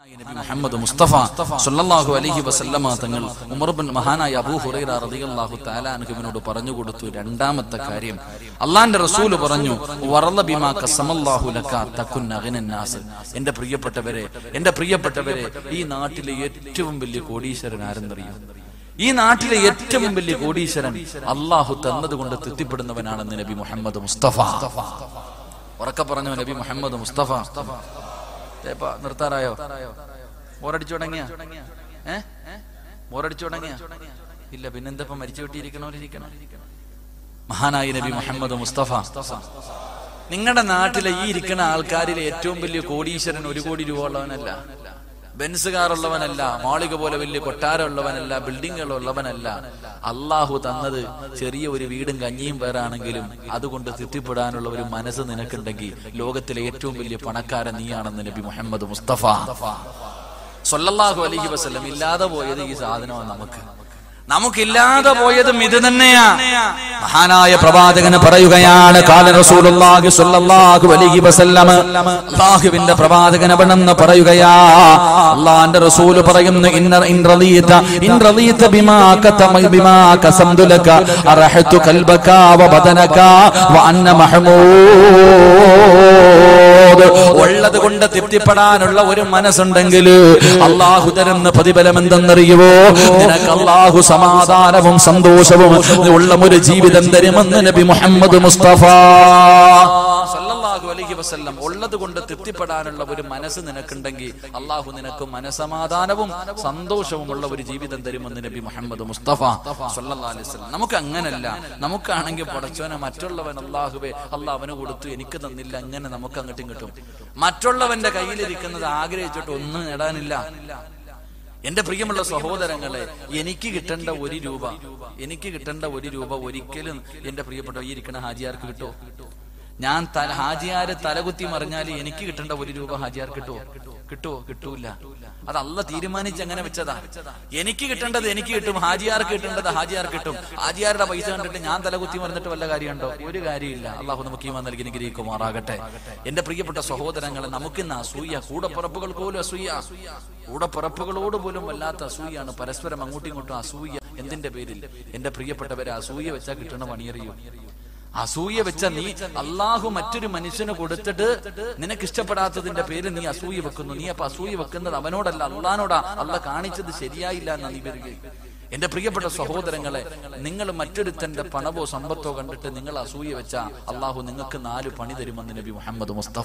നബി മുഹമ്മദ് മുസ്തഫ സല്ലല്ലാഹു അലൈഹി വസല്ലമ തങ്ങൾ ഉമർ ബിൻ മഹാനായ അബൂ ഹുറൈറ റളിയല്ലാഹു തആല അൻഹുവിനോട് പറഞ്ഞു കൊടുത്തു രണ്ടാമത്തെ കാര്യം അള്ളാന്റെ റസൂല് പറഞ്ഞു വറള ബിമാ ഖസമല്ലാഹു ലക തകുൻ അഗ്നൻ നാസ് എന്റെ പ്രിയപ്പെട്ടവരെ എന്റെ പ്രിയപ്പെട്ടവരെ ഈ നാട്ടിലെ ഏറ്റവും വലിയ കോടീശ്വരൻ ആരെന്നറിയോ ഈ നാട്ടിലെ ഏറ്റവും വലിയ കോടീശ്വരൻ അള്ളാഹു തന്നതുകൊണ്ട് തൃപ്തിപ്പെടുന്നവനാണെന്ന് നബി മുഹമ്മദ് മുസ്തഫ ഉറക്കെ പറഞ്ഞു നബി മുഹമ്മദ് മുസ്തഫ ഏപ്പാ നിർത്താറായോ ബോറടിച്ചു തുടങ്ങിയ ഏ ബോറടിച്ചു തുടങ്ങിയ ഇല്ല പിന്നെന്താ ഇപ്പൊ മരിച്ചു വിട്ടിരിക്കണോലിരിക്കണം മഹാനായി നബി മുഹമ്മദ് മുസ്തഫ നിങ്ങളുടെ നാട്ടിലെ ഈ ഇരിക്കുന്ന ആൾക്കാരിലെ ഏറ്റവും വലിയ കോടീശ്വരൻ ഒരു കോടി രൂപ ഉള്ളവനല്ല ബെൻസ് കാർ ഉള്ളവനല്ല മാളിക പോലെ വലിയ കൊട്ടാരം ഉള്ളവനല്ല ബിൽഡിങ്ങുകൾ ഉള്ളവനല്ല അള്ളാഹു തന്നത് ചെറിയ ഒരു വീടും കഞ്ഞിയും പേരാണെങ്കിലും അതുകൊണ്ട് തൃപ്തിപ്പെടാനുള്ള ഒരു മനസ്സ് നിനക്കുണ്ടെങ്കിൽ ലോകത്തിലെ ഏറ്റവും വലിയ പണക്കാരൻ നീയാണെന്ന് നബി മുഹമ്മദ് മുസ്തഫ സൊല്ലാഹു അലഹി വസ്ലം ഇല്ലാതെ പോയത് ഈ സാധനമാണ് നമുക്ക് നമുക്കില്ലാതെ പോയതും ഇത് തന്നെയാ മഹാനായ പ്രവാചകന് പറയുകയാണ് കാല റസൂലുള്ളാഹി സ്വല്ലല്ലാഹു അലൈഹി വസല്ലം അല്ലാഹുവിന്റെ പ്രവാചകൻ അവിടെന്ന് പറയുകയാ അല്ലാഹുവിന്റെ റസൂൽ പറയുന്നു ഇന്ന ഇൻ റളീത ഇൻ റളീത ബിമാ കതമ ബിമാ കസംതു ലക അറഹതു കൽബക വ ബദനക വ അന്ന മഹ്മൂദ് ഉള്ളത് കൊണ്ട് തൃപ്തിപ്പെടാനുള്ള ഒരു മനസ്സുണ്ടെങ്കിൽ അള്ളാഹു തരുന്ന പ്രതിഫലം എന്തെന്നറിയുവോ നിനക്ക് അള്ളാഹു സമാധാനവും സന്തോഷവും ഉള്ള ഒരു ജീവിതം തരുമെന്ന് നബി മുഹമ്മദ് മുസ്തഫ സല്ലല്ലാഹു അലൈഹി വസല്ലം ഉള്ളത് കൊണ്ട് തൃപ്തിപ്പെടാനുള്ള ഒരു മനസ്സ് നിനക്കുണ്ടെങ്കിൽ അള്ളാഹു നിനക്ക് മനസമാധാനവും സന്തോഷവും ഉള്ള ഒരു ജീവിതം തരുമെന്ന് നബി മുഹമ്മദ് മുസ്തഫ സല്ലല്ലാഹു അലൈഹി വസല്ലം നമുക്ക് അങ്ങനല്ല നമുക്കാണെങ്കിൽ പടച്ചോനെ മറ്റുള്ളവൻ അള്ളാഹുവെ അള്ളാഹ് അവന് കൊടുത്തു എനിക്ക് തന്നില്ല അങ്ങനെ നമുക്ക് അങ്ങോട്ടും കിട്ടും മറ്റുള്ളവന്റെ കയ്യിലിരിക്കുന്നത് ആഗ്രഹിച്ചിട്ട് ഒന്നും നേടാനില്ല എന്റെ പ്രിയമുള്ള സഹോദരങ്ങളെ എനിക്ക് കിട്ടേണ്ട ഒരു രൂപ എനിക്ക് കിട്ടേണ്ട ഒരു രൂപ ഒരിക്കലും എന്റെ പ്രിയപ്പെട്ട ഈ ഇരിക്കുന്ന ഹാജിയാർക്ക് കിട്ടുമോ ഞാൻ തല ഹാജിയാര് തലകുത്തി മറിഞ്ഞാൽ എനിക്ക് കിട്ടേണ്ട ഒരു രൂപ ഹാജിയാർ കിട്ടുമോ കിട്ടുമോ കിട്ടൂല അത് അല്ല തീരുമാനിച്ച് അങ്ങനെ വെച്ചതാ എനിക്ക് കിട്ടേണ്ടത് എനിക്ക് കിട്ടും ഹാജിയാർക്ക് കിട്ടേണ്ടത് ഹാജിയാർ കിട്ടും ഹാജിയാരുടെ പൈസ കണ്ടിട്ട് ഞാൻ തലകുത്തി മറിഞ്ഞിട്ട് വല്ല കാര്യമുണ്ടോ ഒരു കാര്യമില്ല അള്ളാഹു നമുക്ക് ഈ നൽകി അനുഗ്രഹിക്കുമാറാകട്ടെ എന്റെ പ്രിയപ്പെട്ട സഹോദരങ്ങളെ നമുക്കിന്ന് അസൂയ കൂടപ്പിറപ്പുകൾ പോലും അസൂയ കൂടപ്പിറപ്പുകളോട് പോലും വല്ലാത്ത അസൂയാണ് പരസ്പരം അങ്ങോട്ടും ഇങ്ങോട്ടും അസൂയ എന്തിന്റെ പേരിൽ എന്റെ പ്രിയപ്പെട്ടവരെ അസൂയ വെച്ചാൽ കിട്ടണ പണിയറിയോ അസൂയ വെച്ച നീ അള്ളാഹു മറ്റൊരു മനുഷ്യന് കൊടുത്തിട്ട് നിനക്ക് ഇഷ്ടപ്പെടാത്തതിന്റെ പേര് നീ അസൂയ വെക്കുന്നു നീ അപ്പൊ അസൂയ വെക്കുന്നത് അവനോടല്ല അള്ളഹാനോടാ അള്ള കാണിച്ചത് ശരിയായില്ല എന്ന് നീ വരികയും എന്റെ പ്രിയപ്പെട്ട സഹോദരങ്ങളെ നിങ്ങൾ മറ്റൊരുത്തന്റെ പണവോ സമ്പത്തോ കണ്ടിട്ട് നിങ്ങൾ അസൂയ വെച്ച അള്ളാഹു നിങ്ങൾക്ക് നാല് പണി തരുമെന്ന് നബി മുഹമ്മദ് മുസ്തഫ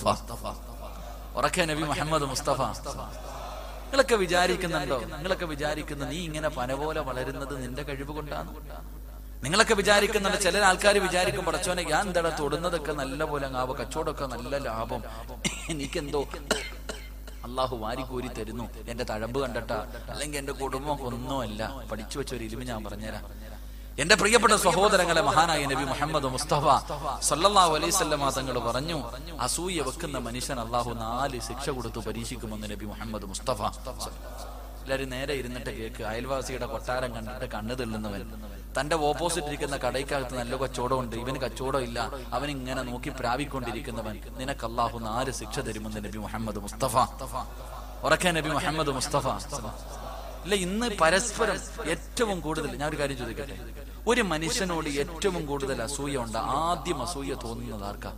ഉറക്കെ നബി മുഹമ്മദ് മുസ്തഫ നിങ്ങളൊക്കെ വിചാരിക്കുന്നുണ്ടോ നിങ്ങളൊക്കെ വിചാരിക്കുന്ന നീ ഇങ്ങനെ പന പോലെ വളരുന്നത് നിന്റെ കഴിവ് കൊണ്ടാണ് നിങ്ങളൊക്കെ വിചാരിക്കുന്നുണ്ട് ചില ആൾക്കാർ വിചാരിക്കും പടച്ചോനെ ഞാൻ എന്താ തൊടുന്നതൊക്കെ നല്ല പോലെ ആവോ കച്ചവടമൊക്കെ നല്ല ലാഭം എനിക്കെന്തോ അള്ളാഹു വാരിക്കോരി തരുന്നു എന്റെ തഴമ്പ് കണ്ടട്ടാ അല്ലെങ്കിൽ എന്റെ കുടുംബം ഒന്നുമല്ല പഠിച്ചു വെച്ച ഒരു ഇലിമ ഞാൻ പറഞ്ഞുതരാം എന്റെ പ്രിയപ്പെട്ട സഹോദരങ്ങളെ മഹാനായ നബി മുഹമ്മദ് മുസ്തഫ സല്ലല്ലാഹു അലൈഹി സ്വല്ലമ തങ്ങൾ പറഞ്ഞു അസൂയ വെക്കുന്ന മനുഷ്യൻ അള്ളാഹു നാല് ശിക്ഷ കൊടുത്തു പരീക്ഷിക്കുമെന്ന് നബി മുഹമ്മദ് മുസ്തഫ എല്ലാവരും നേരെ ഇരുന്നിട്ട് കേക്ക് അയൽവാസിയുടെ കൊട്ടാരം കണ്ടിട്ട് കണ്ണു തെള്ളുന്നവൻ തന്റെ ഓപ്പോസിറ്റ് ഇരിക്കുന്ന കടയ്ക്കകത്ത് നല്ല കച്ചവടം ഉണ്ട് ഇവന് കച്ചവടം ഇല്ല അവൻ ഇങ്ങനെ നോക്കി പ്രാപിക്കൊണ്ടിരിക്കുന്നവൻ നിനക്ക് അള്ളാഹു നാല് ശിക്ഷ തരുമെന്ന് നബി മുഹമ്മദ് മുസ്തഫ ഉറക്കെ നബി മുഹമ്മദ് മുസ്തഫ ഇല്ല ഇന്ന് പരസ്പരം ഏറ്റവും കൂടുതൽ ഞാൻ ഒരു കാര്യം ചോദിക്കട്ടെ ഒരു മനുഷ്യനോട് ഏറ്റവും കൂടുതൽ അസൂയ ഉണ്ട് ആദ്യം അസൂയ തോന്നുന്നത് ആർക്കാ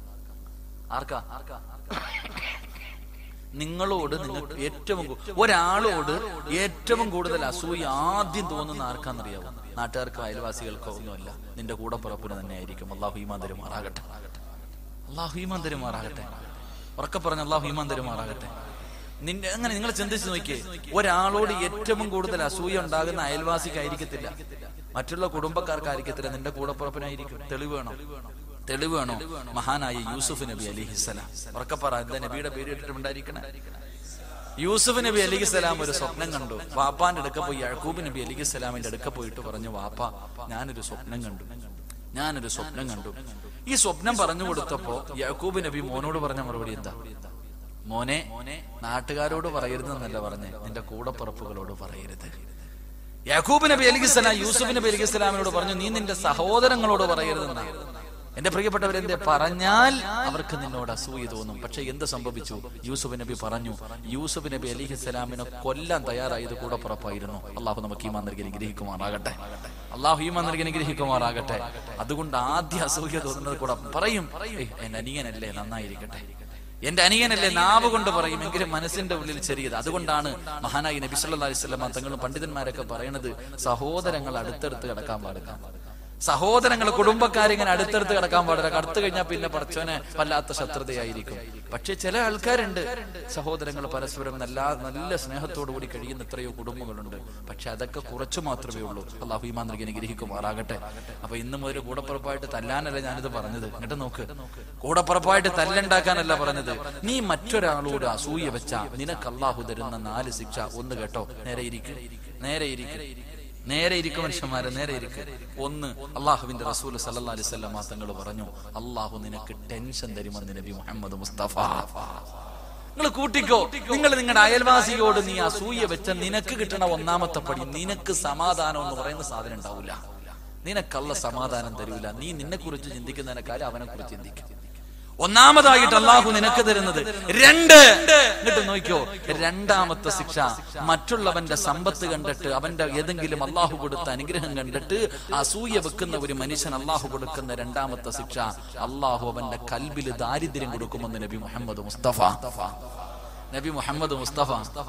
ആർക്കാ നിങ്ങളോട് നിങ്ങൾക്ക് ഏറ്റവും കൂ- ഒരാളോട് ഏറ്റവും കൂടുതൽ അസൂയ ആദ്യം തോന്നുന്ന ആർക്കാന്നറിയാവോ നാട്ടുകാർക്കോ അയൽവാസികൾക്കോ ഒന്നുമല്ല നിന്റെ കൂടപ്പുറപ്പിന് തന്നെ ആയിരിക്കും അള്ളാഹു ഈമാൻ തരുമാറാകട്ടെ അള്ളാഹു ഈമാൻ തരുമാറാകട്ടെ ഉറക്കെ പറഞ്ഞ അള്ളാഹു ഈമാൻ തരുമാറാകട്ടെ നിന്റെ അങ്ങനെ നിങ്ങൾ ചിന്തിച്ചു നോക്കിയേ ഒരാളോട് ഏറ്റവും കൂടുതൽ അസൂയ ഉണ്ടാകുന്ന അയൽവാസിക്കായിരിക്കത്തില്ല മറ്റുള്ള കുടുംബക്കാർക്കായിരിക്കത്തില്ല നിന്റെ കൂടപ്പുറപ്പിനായിരിക്കും തെളിവ് വേണം തെളിവ് വേണം മഹാനായ യൂസുഫ് നബി അലിഹിസ്സലാം ഉറക്കപ്പറ എന്താ നബിയുടെ പേര് ഇട്ടിട്ടുണ്ടായിരിക്കണേ യൂസുഫ് നബി അലിഹിസ്സലാം ഒരു സ്വപ്നം കണ്ടു വാപ്പാന്റെ അടുക്ക പോയി യഴക്കൂബ് നബി അലിഹിസ്സലാമിന്റെ അടുക്ക പോയിട്ട് പറഞ്ഞു വാപ്പ ഞാനൊരു സ്വപ്നം കണ്ടു ഞാനൊരു സ്വപ്നം കണ്ടു ഈ സ്വപ്നം പറഞ്ഞു കൊടുത്തപ്പോ യഴക്കൂബ് നബി മോനോട് പറഞ്ഞ മറുപടി എന്താ മോനെ നാട്ടുകാരോട് പറയരുതെന്നല്ല പറഞ്ഞേ നിന്റെ കൂടപ്പുറപ്പുകളോട് പറയരുത് യാക്കൂബ് നബി അലിഖിസ്ലാം യൂസുഫ് നബി അലിഖിസ്ലാമിനോട് പറഞ്ഞു നീ നിന്റെ സഹോദരങ്ങളോട് പറയരുതെന്നാ എന്റെ പ്രിയപ്പെട്ടവരെന്തെ പറഞ്ഞാൽ അവർക്ക് നിന്നോട് അസൂയ തോന്നും പക്ഷെ എന്ത് സംഭവിച്ചു യൂസുഫ് നബി പറഞ്ഞു യൂസുഫ് നബി അലിഹി സ്വലാമിനെ കൊല്ലാൻ തയ്യാറായത് കൂടെ പുറപ്പായിരുന്നു അള്ളാഹു നമുക്ക് ഈമാൻ നൽകി അനുഗ്രഹിക്കുമാറാകട്ടെ അള്ളാഹു ഈമാൻ നൽകി അനുഗ്രഹിക്കുമാറാകട്ടെ അതുകൊണ്ട് ആദ്യ അസൂയ തോന്നുന്നത് കൂടെ പറയും "ഏയ്, എന്റെ അനിയനല്ലേ നന്നായിരിക്കട്ടെ എന്റെ അനിയനല്ലേ നാവ് കൊണ്ട് പറയും എങ്കിലും മനസ്സിന്റെ ഉള്ളിൽ ചെറിയത് അതുകൊണ്ടാണ് മഹാനായി നബി സല്ലല്ലാഹു അലൈഹി വസല്ലം തങ്ങളും പണ്ഡിതന്മാരൊക്കെ പറയണത് സഹോദരങ്ങൾ അടുത്തടുത്ത് കിടക്കാൻ പാടില്ല സഹോദരങ്ങൾ കുടുംബക്കാരിങ്ങനെ അടുത്തടുത്ത് കിടക്കാൻ പാടില്ല അടുത്ത് കഴിഞ്ഞാൽ പിന്നെ പറച്ചോനെ വല്ലാത്ത ശത്രുതയായിരിക്കും പക്ഷെ ചില ആൾക്കാരുണ്ട് സഹോദരങ്ങൾ പരസ്പരം നല്ല നല്ല സ്നേഹത്തോടു കൂടി കഴിയുന്ന എത്രയോ കുടുംബങ്ങളുണ്ട് പക്ഷെ അതൊക്കെ കുറച്ചു മാത്രമേ ഉള്ളൂ അള്ളാഹു ഈമാൻ നൽകി അനുഗ്രഹിക്കുമാറാകട്ടെ അപ്പൊ ഇന്നും ഒരു കൂടപ്പുറപ്പായിട്ട് തല്ലാനല്ല ഞാനിത് പറഞ്ഞത് എന്നിട്ട് നോക്ക് കൂടപ്പുറപ്പായിട്ട് തല്ലുണ്ടാക്കാനല്ല പറഞ്ഞത് നീ മറ്റൊരാളോട് അസൂയ വെച്ച നിനക്ക് അള്ളാഹു തരുന്ന നാല് ശിക്ഷ ഒന്ന് കേട്ടോ നേരെ ഇരിക്കും നേരെ ഇരിക്കും നേരെ ഇരിക്കും മനുഷ്യന്മാരെ നേരെ ഇരിക്കും ഒന്ന് അള്ളാഹുവിന്റെ റസൂൽ സല്ലാ അലൈഹി സ്വലമ തങ്ങൾ പറഞ്ഞു അള്ളാഹു നിനക്ക് ടെൻഷൻ തരുമെന്ന് നബി മുഹമ്മദ് മുസ്തഫ നിങ്ങൾ കൂട്ടിക്കോ നിങ്ങൾ നിങ്ങളുടെ അയൽവാസിയോട് നീ അസൂയ വെച്ച നിനക്ക് കിട്ടണ ഒന്നാമത്തെ പടി നിനക്ക് സമാധാനം എന്ന് പറയുന്ന സാധനം ഉണ്ടാവില്ല നിനക്കല്ല സമാധാനം തരൂല നീ നിന്നെ കുറിച്ച് ചിന്തിക്കുന്നതിനേക്കാളും അവനെ കുറിച്ച് ചിന്തിക്കും ഒന്നാമതായിട്ട് അള്ളാഹു നിനക്ക് തരുന്നത് രണ്ട് എന്നിട്ട് നോക്കിയോ രണ്ടാമത്തെ ശിക്ഷ മറ്റുള്ളവന്റെ സമ്പത്ത് കണ്ടിട്ട് അവന്റെ ഏതെങ്കിലും അള്ളാഹു കൊടുത്ത അനുഗ്രഹം കണ്ടിട്ട് അസൂയ വെക്കുന്ന ഒരു മനുഷ്യൻ അള്ളാഹു കൊടുക്കുന്ന രണ്ടാമത്തെ ശിക്ഷ അള്ളാഹു അവന്റെ കൽബിൽ ദാരിദ്ര്യം കൊടുക്കുമെന്ന് നബി മുഹമ്മദ് മുസ്തഫ നബി മുഹമ്മദ് മുസ്തഫ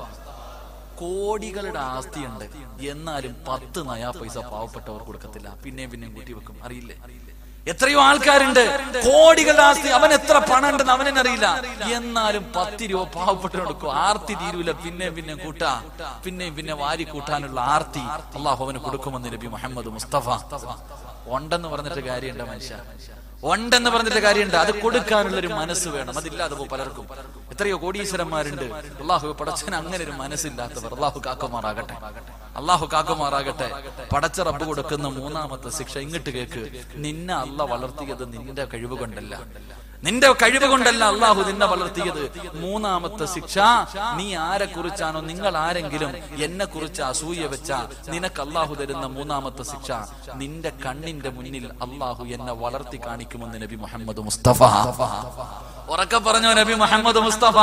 കോടികളുടെ ആസ്തിയുണ്ട് എന്നാലും പത്ത് നയാ പൈസ പാവപ്പെട്ടവർ കൊടുക്കത്തില്ല പിന്നെയും പിന്നെയും കൂട്ടി വെക്കും അറിയില്ലേ എത്രയോ ആൾക്കാരുണ്ട് കോടികളുടെ ആസ്തി അവൻ എത്ര പണം ഉണ്ടെന്ന് അവനെ അറിയില്ല എന്നാലും പത്ത് രൂപ പാവപ്പെട്ടവർ കൊടുക്കും ആർത്തി തീരൂല പിന്നെയും പിന്നെ കൂട്ടാ പിന്നെയും പിന്നെ വാരി കൂട്ടാനുള്ള ആർത്തി അള്ളാഹു അവന് കൊടുക്കുമെന്ന് നബി മുഹമ്മദ് മുസ്തഫ ഉണ്ടെന്ന് പറഞ്ഞിട്ട് കാര്യമുണ്ട് മനുഷ്യ ഉണ്ടെന്ന് പറഞ്ഞിട്ട് കാര്യമുണ്ട് അത് കൊടുക്കാനുള്ള ഒരു മനസ്സ് വേണം അതില്ലാതെ പോ പലർക്കും എത്രയോ കോടീശ്വരന്മാരുണ്ട് അള്ളാഹു പടച്ചൻ അങ്ങനെ ഒരു മനസ്സില്ലാത്തവർ അള്ളാഹു കാക്കുമാറാകട്ടെ അള്ളാഹു കാക്കുമാറാകട്ടെ പടച്ച റബ്ബ് കൊടുക്കുന്ന മൂന്നാമത്തെ ശിക്ഷ ഇങ്ങോട്ട് കേക്ക് നിന്നെ അല്ല വളർത്തിയത് നിന്റെ കഴിവ് കൊണ്ടല്ല നിന്റെ കഴിവ് കൊണ്ടല്ല അള്ളാഹു നിന്നെ വളർത്തിയത് മൂന്നാമത്തെ ശിക്ഷ നീ ആരെ കുറിച്ചാണോ നിങ്ങൾ ആരെങ്കിലും എന്നെ കുറിച്ച് അസൂയ വെച്ച നിനക്ക് അള്ളാഹു തരുന്ന മൂന്നാമത്തെ ശിക്ഷ നിന്റെ കണ്ണിന്റെ മുന്നിൽ അള്ളാഹു എന്നെ വളർത്തി കാണിക്കുമെന്ന് നബി മുഹമ്മദ് മുസ്തഫ ഉറക്കെ പറഞ്ഞോ നബി മുഹമ്മദ് മുസ്തഫ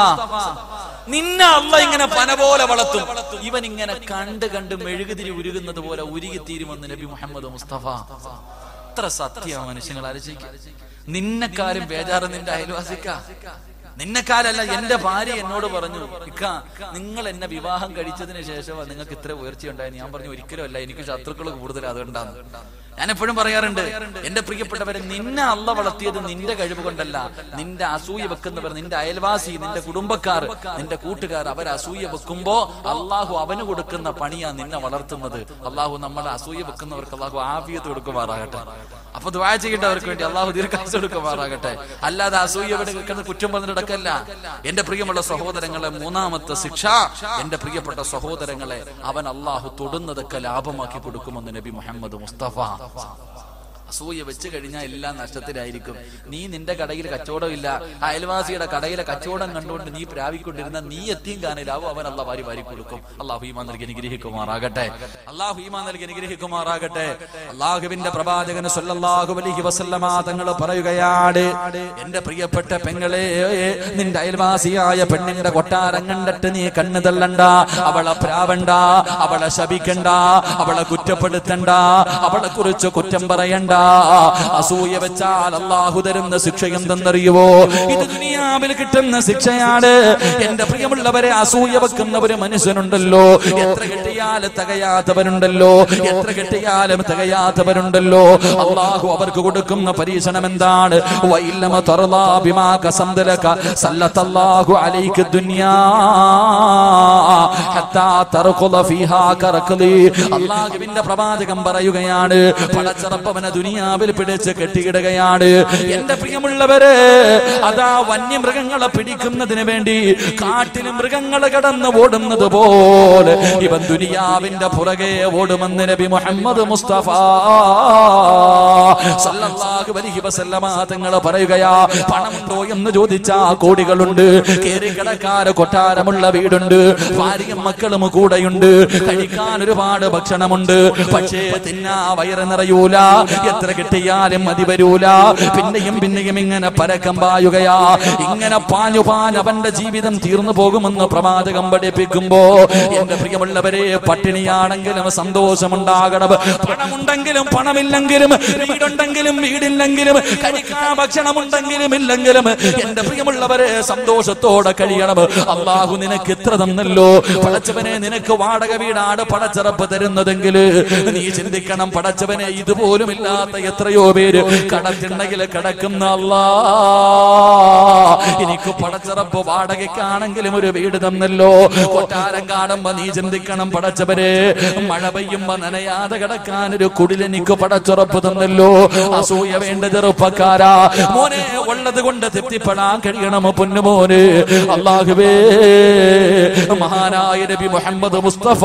നിന്നെ അല്ല ഇങ്ങനെ പന പോലെ വളർത്തും ഇവൻ ഇങ്ങനെ കണ്ട് കണ്ട് മെഴുകുതിരി ഉരുകുന്നത് പോലെ ഉരുകിത്തീരുമെന്ന് നബി മുഹമ്മദ് മുസ്തഫ എത്ര സത്യമാണ് മനുഷ്യങ്ങൾ ആലോചിക്കുക നിന്നെക്കാരും ബേജാറ് നിന്റെ അയൽവാസിക്ക നിന്നെക്കാരല്ല എന്റെ ഭാര്യ എന്നോട് പറഞ്ഞു ഇക്ക നിങ്ങൾ എന്നെ വിവാഹം കഴിച്ചതിന് ശേഷമാണ് നിങ്ങൾക്ക് ഇത്ര ഉയർച്ചയുണ്ടായി ഞാൻ പറഞ്ഞു ഒരിക്കലും അല്ല എനിക്ക് ശത്രുക്കൾ കൂടുതൽ അതുകൊണ്ടാണ് ഞാൻ എപ്പോഴും പറയാറുണ്ട് എന്റെ പ്രിയപ്പെട്ടവരെ നിന്നെ അല്ല വളർത്തിയത് നിന്റെ കഴിവ് കൊണ്ടല്ല നിന്റെ അസൂയ വെക്കുന്നവർ നിന്റെ അയൽവാസി നിന്റെ കുടുംബക്കാർ നിന്റെ കൂട്ടുകാർ അവർ അസൂയ വെക്കുമ്പോ അള്ളാഹു അവന് കൊടുക്കുന്ന പണിയാ നിന്നെ വളർത്തുന്നത് അള്ളാഹു നമ്മളെ അസൂയ വെക്കുന്നവർക്ക് അള്ളാഹു ആഫിയത്ത് കൊടുക്കുമാറാകട്ടെ അപ്പൊ ദ്വാ ചെയ്യേണ്ടവർക്ക് വേണ്ടി അള്ളാഹു ദീർഘാസ് കൊടുക്കുമാറാകട്ടെ അല്ലാതെ അസൂയ വെക്കുന്ന കുറ്റം പറഞ്ഞിടക്കല്ല എന്റെ പ്രിയമുള്ള സഹോദരങ്ങളെ മൂന്നാമത്തെ ശിക്ഷ എന്റെ പ്രിയപ്പെട്ട സഹോദരങ്ങളെ അവൻ അള്ളാഹു തൊടുന്നതൊക്കെ ലാഭമാക്കി കൊടുക്കുമെന്ന് നബി മുഹമ്മദ് മുസ്തഫ അസൂയ വെച്ച് കഴിഞ്ഞാൽ എല്ലാം നഷ്ടത്തിലായിരിക്കും നീ നിന്റെ കടയിൽ കച്ചവടമില്ല അയൽവാസിയുടെ കടയിലെ കച്ചവടം കണ്ടുകൊണ്ട് നീ പ്രാപിക്കൊണ്ടിരുന്ന നീ എത്തിയും കാണിലാവും അവൻ അല്ല വാരി വാരി കൊടുക്കും അള്ളാഹു ഈമാൻ നൽകി അനുഗ്രഹിക്കുമാറാകട്ടെ അള്ളാഹു ഈമാൻ നൽകി അനുഗ്രഹിക്കുമാറാകട്ടെ അള്ളാഹുവിന്റെ പ്രവാചകന് സല്ലല്ലാഹു അലൈഹി വസല്ലമ തങ്ങൾ പറയുകയാണ് എന്റെ പ്രിയപ്പെട്ട പെങ്ങളെ നിന്റെ അയൽവാസിയായ പെണ്ണിന്റെ കൊട്ടാരം കണ്ടിട്ട് നീ കണ്ണു തള്ളണ്ട അവളെ പ്രാവണ്ട അവളെ ശപിക്കണ്ട അവളെ കുറ്റപ്പെടുത്തണ്ട അവളെ കുറിച്ച് കുറ്റം പറയണ്ട അസൂയ വെച്ചാൽ അള്ളാഹു തരുന്ന ശിക്ഷ എന്തെന്നറിയുവോ ഇത് ദുനിയാവിൽ കിട്ടുന്ന ശിക്ഷയാണ് എന്റെ പ്രിയമുള്ളവരെ അസൂയ വെക്കുന്ന ഒരു മനുഷ്യനുണ്ടല്ലോ എത്ര കിട്ടിയാൽ തികയാത്തവരുണ്ടല്ലോ എത്ര കിട്ടിയാലും തികയാത്തവരുണ്ടല്ലോ അള്ളാഹു അവർക്ക് കൊടുക്കുന്ന പരീക്ഷണം എന്താണ് വൈല്ലമ തറലാ ബിമാ കസംദലക സല്ലത്തല്ലാഹു അലൈക ദുനിയാ ഹത്താ തർഖുല ഫീഹാ കറഖലി അള്ളാഹുവിന്റെ പ്രവാചകൻ പറയുകയാണ് പടച്ചറപ്പവനെ ദുനിയാവിൽ പിടിച്ച് കെട്ടിയിടുകയാണ് എന്റെ പ്രിയമുള്ളവര് അതാ വന്യമൃഗങ്ങളെ പിടിക്കുന്നതിന് വേണ്ടി കാട്ടിൽ മൃഗങ്ങൾ കടന്ന് ഓടുന്നത് പോലെ ഇവൻ ദുനിയാവിന്റെ പുറകെ ഓടുമെന്ന് നബി മുഹമ്മദ് മുസ്തഫ സല്ലല്ലാഹു അലൈഹി വസല്ലമ തങ്ങൾ പറയുകയാ പണമുണ്ടോ എന്ന് ചോദിച്ചാ കോടികളുണ്ട് കേറി കിടക്കാര കൊട്ടാരമുള്ള വീടുണ്ട് ഭാര്യയും മക്കൾ മക്കളും കൂടെയുണ്ട് കഴിക്കാൻ ഒരുപാട് ഭക്ഷണമുണ്ട് പക്ഷേ തിന്നാ വയറ് നിറയൂല എത്ര കിട്ടിയാലും മതി വരൂല പിന്നെയും പിന്നെയും ഇങ്ങനെ പരക്കം പായുകയാ ഇങ്ങനെ പാഞ്ഞു പാഞ്ഞ് അവന്റെ ജീവിതം തീർന്നു പോകുമെന്ന് പ്രവാചകം പഠിപ്പിക്കുമ്പോ എന്റെ പ്രിയമുള്ളവരെ പട്ടിണിയാണെങ്കിലും സന്തോഷമുണ്ടാകണം പണമുണ്ടെങ്കിലും പണമില്ലെങ്കിലും വീടുണ്ടെങ്കിലും വീടില്ലെങ്കിലും കഴിക്കാൻ ഭക്ഷണമുണ്ടെങ്കിലും ഇല്ലെങ്കിലും എന്റെ പ്രിയമുള്ളവരെ സന്തോഷത്തോടെ കഴിയണം അള്ളാഹു നിനക്ക് ഇത്ര തന്നല്ലോ പടച്ചവനെ നിനക്ക് വാടക വീടാണ് പടച്ചിറപ്പ് തരുന്നതെങ്കിൽ നീ ചിന്തിക്കണം പടച്ചവനെ ഇതുപോലും ഇല്ലാത്ത എത്രയോ പേര് കടത്തിണ്ടെങ്കിൽ കിടക്കുന്ന അല്ലാ എനിക്ക് പടച്ചിറപ്പ് വാടകയ്ക്കാണെങ്കിലും ഒരു വീട് തന്നല്ലോ കൊട്ടാരം കാണുമ്പോ നീ ചിന്തിക്കണം പടച്ചവരെ മഴ പെയ്യുമ്പോ നനയാതെ കിടക്കാൻ ഒരു കുടിലെനിക്ക് പടച്ചുറപ്പ് തന്നല്ലോ അസൂയ വേണ്ട ചെറുപ്പക്കാരാ മോനെ ഉള്ളത് കൊണ്ട് തൃപ്തിപ്പെടാൻ കഴിയണം പൊന്നുമോന് അള്ളാഹുവേ മഹാനായ നബി മുഹമ്മദ് മുസ്തഫ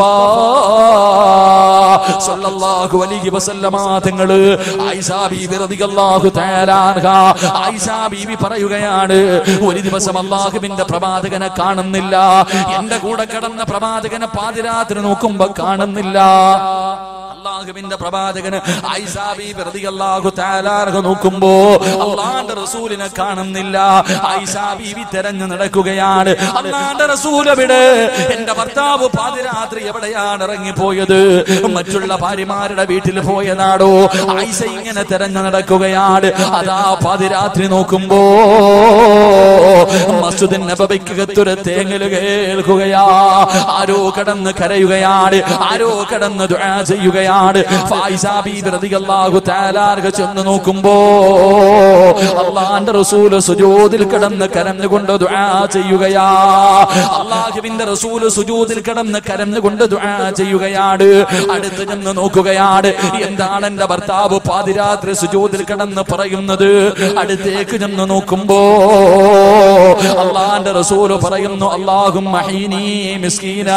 സല്ലല്ലാഹു അലൈഹി വസല്ലമ തങ്ങള് ആയിഷാ ബീബി റളിയല്ലാഹു തആല അൻഹ ആയിഷാ ബീബി പറയുകയാണ് ഒരു ദിവസം അള്ളാഹുവിന്റെ പ്രവാചകനെ കാണുന്നില്ല എന്റെ കൂടെ കിടന്ന പ്രവാചകനെ പാതിരാത്രി നോക്കുമ്പോ കാണുന്നില്ല അള്ളാഹുവിന്റെ പ്രവാചകന് ആയിഷാ ബീബി റളിയല്ലാഹു തആല അൻഹ നോക്കുമ്പോ അള്ളാന്റെ റസൂലിനെ കാണുന്നില്ല ആയിഷാ ബീബി തെരഞ്ഞു നടക്കുകയാണ് അള്ളാന്റെ റസൂൽ എവിടെ എന്റെ ഭർത്താവ് പാതിരാത്രി എവിടെയാണ് ഇറങ്ങിപ്പോയത് മറ്റുള്ള ഭാര്യമാരുടെ വീട്ടിൽ പോയതാടോ ആയിഷ ഇങ്ങനെ തെരഞ്ഞു നടക്കുകയാണ് അതാ പാതിരാത്രി നോക്കുമ്പോ മസ്ജിദിൻ നബവിക്കകത്തൊരു തേങ്ങല് കേൾക്കുകയാ ആരോ കടന്ന് കരയുകയാണ് ആരോ കടന്ന് ദുആ ചെയ്യുകയാണ് ഫായിസ ബീബി റളിയല്ലാഹു തആല അൻഹ ചെന്ന് നോക്കുമ്പോ അള്ളാന്റെ റസൂല് സുജൂദിൽ കിടന്ന് കരഞ്ഞുകൊണ്ട് ദുആ ചെയ്യുകയാ അള്ളാഹുവിന്റെ റസൂല് സുജൂദിൽ കിടന്ന് കരഞ്ഞുകൊണ്ട് ദുആ ചെയ്യുകയാണ് അടുത്ത് ചെന്ന് നോക്കുകയാണ് എന്താണ് എന്റെ ഭർത്താവ് പാതിരാത്രി സുജൂദിൽ കിടന്ന് പറയുന്നത് അടുത്തേക്ക് ചെന്ന് നോക്കുമ്പോ അള്ളാന്റെ റസൂല് പറയുന്നു അള്ളാഹും മഹീനി മിസ്കീന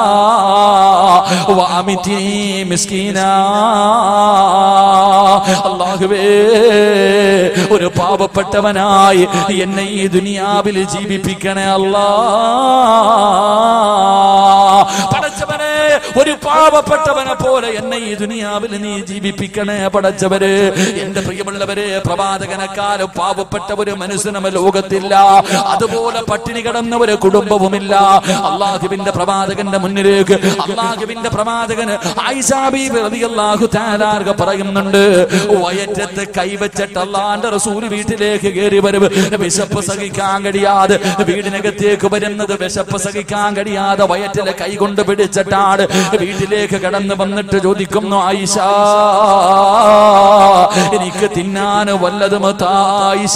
വാമിത്തിനി മിസ്കീന അള്ളാഹുവേ ഒരു പാവപ്പെട്ടവനായി എന്നെ ഈ ദുനിയാവിൽ ജീവിപ്പിക്കണേ അല്ലാ പടച്ചവനെ ഒരു പാവപ്പെട്ടവനെ പോലെ എന്നെ ഈ ദുനിയാവിൽ നീ ജീവിപ്പിക്കണേ പടച്ചവര് എന്റെ പ്രിയമുള്ളവരെ പ്രവാചകനെക്കാളും പാവപ്പെട്ട ഒരു മനുഷ്യനും ലോകത്തില്ല അതുപോലെ പട്ടിണി കിടന്ന ഒരു കുടുംബവുമില്ല അള്ളാഹുവിന്റെ പ്രവാചകന്റെ മുന്നിലേക്ക് അള്ളാഹുവിന്റെ പ്രവാചകന് ആയിഷാബി റളിയല്ലാഹു തആല പറയുന്നുണ്ട് വയറ്റത്ത് കൈവച്ചിട്ട് അള്ളാന്റെ റസൂൽ വീട്ടിലേക്ക് കയറി വരും വിശപ്പ് സഹിക്കാൻ കഴിയാതെ വീടിനകത്തേക്ക് വരുന്നത് വിശപ്പ് സഹിക്കാൻ കഴിയാതെ വയറ്റിലെ കൈ കൊണ്ട് പിടിച്ചിട്ടാണ് വീട്ടിലേക്ക് കടന്നു വന്നിട്ട് ചോദിക്കുന്നു ആയിഷ എനിക്ക് തിന്നാൻ വല്ലതും തായിഷ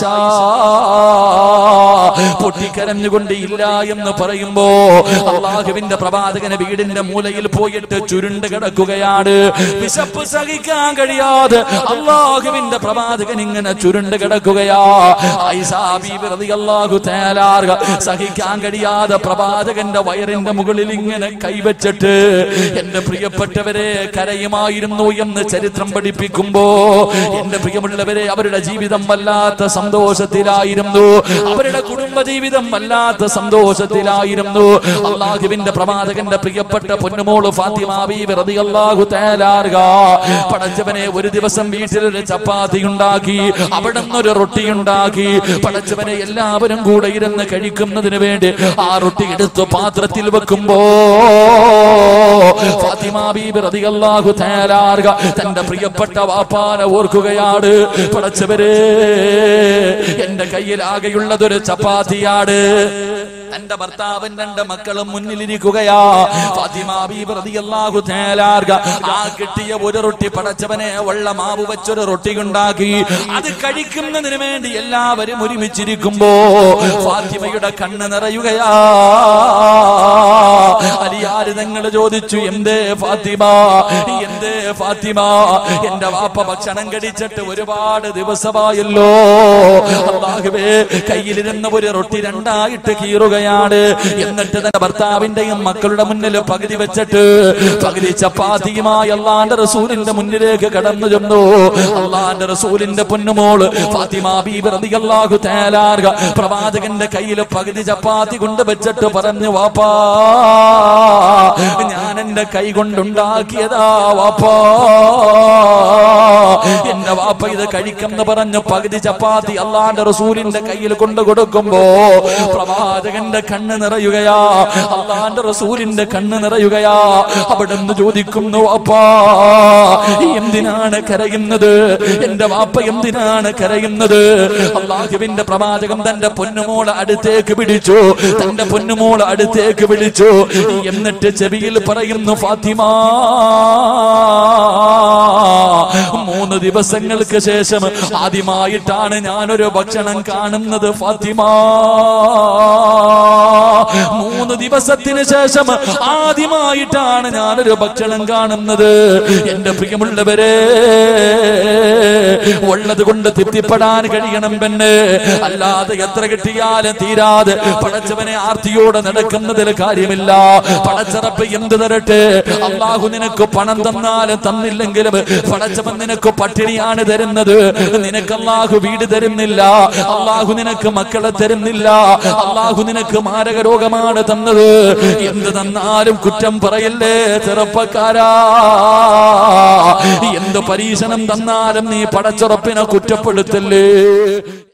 പൊട്ടിക്കരഞ്ഞുകൊണ്ട് ഇല്ല എന്ന് പറയുമ്പോ അള്ളാഹുവിന്റെ പ്രവാചകന് വീടിന്റെ മൂലയിൽ പോയിട്ട് ചുരുണ്ട് കിടക്കുകയാണ് വിശപ്പ് സഹിക്കാൻ കഴിയാതെ അള്ളാഹുവിന്റെ പ്രവാചകൻ ഇങ്ങനെ ചുരുണ്ട് കിടക്കുകയാ ആയിഷാ ബീബി റളിയല്ലാഹു തആല അൻഹ സഹിക്കാൻ കഴിയാതെ പ്രവാചകന്റെ വയറിന്റെ മുകളിൽ ഇങ്ങനെ കൈവച്ചിട്ട് എന്റെ പ്രിയപ്പെട്ടവരെ കരയുമായിരുന്നു എന്ന് ചരിത്രം പഠിപ്പിക്കുമ്പോ എന്റെ പ്രിയമുള്ളവരെ അവരുടെ ജീവിതം വല്ലാത്ത സന്തോഷത്തിലായിരുന്നു അവരുടെ കുടുംബ ജീവിതം വല്ലാത്ത സന്തോഷത്തിലായിരുന്നു അള്ളാഹുവിന്റെ പ്രവാചകന്റെ പ്രിയപ്പെട്ട പൊന്നുമോള് ഫാത്തിമ ബീബി റളിയല്ലാഹു തആല അൻഹ പടച്ചവനെ ഒരു ദിവസം വീട്ടിൽ ഒരു ചപ്പാത്തി ഉണ്ടാക്കി അവിടെ ഒരു റൊട്ടി ഉണ്ടാക്കി പടച്ചവനെ എല്ലാവരും കൂടെ ഇരുന്ന് കഴിക്കുന്നതിന് വേണ്ടി ആ റൊട്ടി എടുത്ത് പാത്രത്തിൽ വെക്കുമ്പോ ഫാത്തിമ ബീബി റളിയല്ലാഹു തആല അൻഹ തന്റെ പ്രിയപ്പെട്ട വാപ്പാനെ ഓർക്കുകയാണ് പടച്ചവരെ എന്റെ കയ്യിൽ ആകെയുള്ളതൊരു ചപ്പാത്തിയാണ് തന്റെ ഭർത്താവും രണ്ട് മക്കളും മുന്നിലിരിക്കുകയാ ഫാത്തിമ ബീബി റളിയല്ലാഹു തആല അൻഹ ആ കിട്ടിയ ഒരു റൊട്ടി പടച്ചവനെ ഉള്ള മാവ് വെച്ചൊരു റൊട്ടി ഉണ്ടാക്കി അത് കഴിക്കുന്നതിന് വേണ്ടി എല്ലാവരും ഒരുമിച്ചിരിക്കുമ്പോ ഫാത്തിമയുടെ കണ്ണ് നിറയുകയാ അലിയാര് നിങ്ങൾ ചോദിച്ചു എന്തേ ഫാത്തിമ എന്തേ ഫാത്തിമ എന്റെ വാപ്പ ഭക്ഷണം കടിച്ചിട്ട് ഒരുപാട് ദിവസമായല്ലോ അള്ളാഹുവേ കയ്യിലിരുന്ന ഒരു റൊട്ടി രണ്ടായിട്ട് കീറുകയാണ് എന്നിട്ട് തന്റെ ഭർത്താവിന്റെയും മക്കളുടെ മുന്നിൽ പകുതി വെച്ചിട്ട് പകുതി ചപ്പാത്തിയുമായി അള്ളാന്റെ റസൂലിന്റെ മുന്നിലേക്ക് കടന്നു ചെന്നു അള്ളാന്റെ റസൂലിന്റെ പൊന്നുമോള് ഫാത്തിമ ബീബി റളിയല്ലാഹു തആല അൻഹ പ്രവാചകന്റെ കയ്യിൽ പകുതി ചപ്പാത്തി കൊണ്ട് വെച്ചിട്ട് പറഞ്ഞു വാപ്പാ എന്റെ കൈ കൊണ്ടുണ്ടാക്കിയതാ വാപ്പാ എന്റെ വാപ്പ ഇത് കഴിക്കെന്ന് പറഞ്ഞു പകുതി ചപ്പാത്തി അള്ളാന്റെ റസൂലിന്റെ കയ്യിൽ കൊണ്ടു കൊടുക്കുമ്പോ പ്രവാചകന്റെ കണ്ണ് നിറയുകയാ അള്ളാന്റെ റസൂലിന്റെ കണ്ണ് നിറയുകയാ അവിടെ നിന്ന് ചോദിക്കുന്നു വാപ്പാ എന്തിനാണ് കരയുന്നത് എന്റെ വാപ്പ എന്തിനാണ് കരയുന്നത് അള്ളാഹുവിന്റെ പ്രവാചകം തന്റെ പൊന്നുമോളെ അടുത്തേക്ക് പിടിച്ചു തന്റെ പൊന്നുമോളെ അടുത്തേക്ക് വിളിച്ചു എന്നിട്ട് ചെവിയിൽ പറയുന്നു ഫാത്തിമ മൂന്ന് ദിവസങ്ങൾക്ക് ശേഷം ആദ്യമായിട്ടാണ് ഞാനൊരു ഭക്ഷണം കാണുന്നത് ഫാത്തിമ മൂന്ന് ദിവസത്തിന് ശേഷം ആദ്യമായിട്ടാണ് ഞാനൊരു ഭക്ഷണം കാണുന്നത് എന്റെ പ്രിയമുള്ളവരെ ഉള്ളത് കൊണ്ട് തൃപ്തിപ്പെടാൻ കഴിയണം പെണ്ണ് അല്ലാതെ എത്ര കിട്ടിയാലും തീരാതെ പടച്ചവനെ ആർത്തിയോടെ നടക്കുന്നതിൽ കാര്യമില്ല പടച്ചറപ്പ് എന്ത് തരട്ടെ അള്ളാഹു നിനക്ക് പണം തന്നാലും തന്നില്ലെങ്കിലും പടച്ചവൻ നിനക്ക് പട്ടിണിയാണ് തരുന്നത് നിനക്ക് അള്ളാഹു വീട് തരുന്നില്ല അള്ളാഹു നിനക്ക് മക്കളെ തരുന്നില്ല അള്ളാഹു നിനക്ക് മാരക രോഗമാണ് തന്നത് എന്ത് തന്നാലും കുറ്റം പറയല്ലേ ചെറുപ്പക്കാരാ എന്ത് പരീക്ഷണം തന്നാലും നീ പടച്ചുറപ്പിനെ കുറ്റപ്പെടുത്തല്ലേ